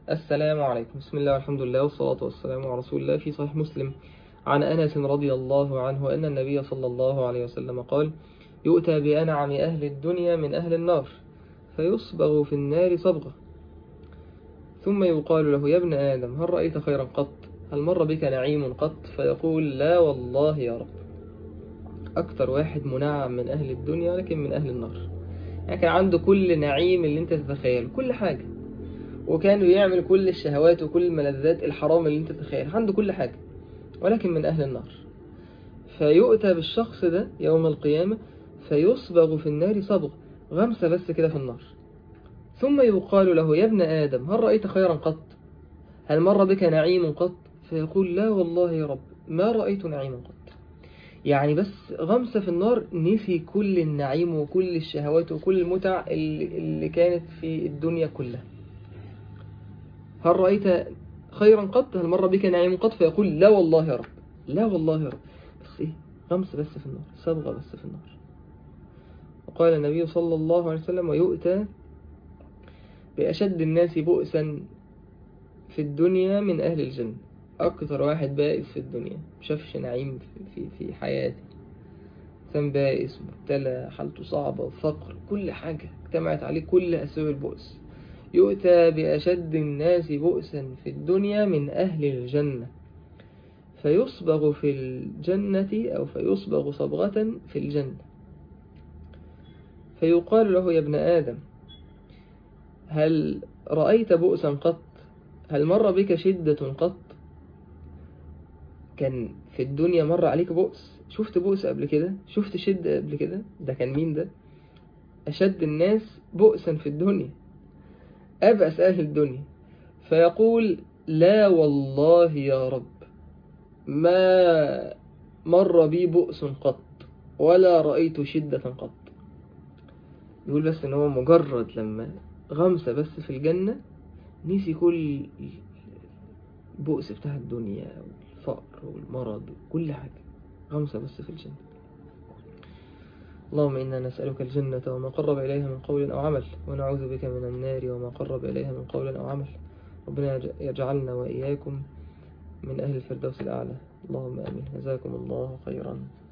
السلام عليكم بسم الله والحمد لله والصلاة والسلام على رسول الله في صحيح مسلم عن أنس رضي الله عنه أن النبي صلى الله عليه وسلم قال يؤتى بأنعم أهل الدنيا من أهل النار فيصبغ في النار صبغة ثم يقال له يا ابن آدم هل رأيت خيرا قط هل مر بك نعيم قط فيقول لا والله يا رب أكتر واحد منعم من أهل الدنيا لكن من أهل النار يعني كان عنده كل نعيم اللي انت تتخيله كل حاجة وكان يعمل كل الشهوات وكل الملذات الحرام اللي انت تتخيل عنده كل حاجة ولكن من أهل النار فيؤتى بالشخص ده يوم القيامة فيصبغ في النار صبغ غمسة بس كده في النار ثم يقال له يا ابن آدم هل رأيت خيرا قط هل مر بك نعيم قط فيقول لا والله يا رب ما رأيت نعيما قط يعني بس غمسة في النار نسي كل النعيم وكل الشهوات وكل المتع اللي, اللي كانت في الدنيا كلها هل رأيت خيرا قط هل مر بك نعيم قط فيقول لا والله يا رب لا والله يا رب بس ايه غمسة بس في النار صبغة بس في النار وقال النبي صلى الله عليه وسلم ويؤتى بأشد الناس بؤسا في الدنيا من أهل الجنة أكتر واحد بائس في الدنيا مشافش نعيم في, في, في حياته إنسان بائس مبتلى حالته صعبة فقر كل حاجة اجتمعت عليه كل أسباب البؤس يؤتى بأشد الناس بؤسا في الدنيا من أهل الجنة فيصبغ في الجنة أو فيصبغ صبغة في الجنة فيقال له يا ابن آدم هل رأيت بؤسا قط هل مر بك شدة قط كان في الدنيا مر عليك بؤس شفت بؤس قبل كده شفت شدة قبل كده ده كان مين ده أشد الناس بؤسا في الدنيا أبأس أهل الدنيا فيقول لا والله يا رب ما مر بي بؤس قط ولا رأيت شدة قط يقول بس ان هو مجرد لما غمسة بس في الجنة نسي كل البؤس بتاع الدنيا والفقر والمرض كل حاجة غمسة بس في الجنة اللهم إنا نسألك الجنة وما قرب إليها من قول أو عمل ونعوذ بك من النار وما قرب إليها من قول أو عمل ربنا يجعلنا وإياكم من أهل الفردوس الأعلى اللهم آمين جزاكم الله خيرا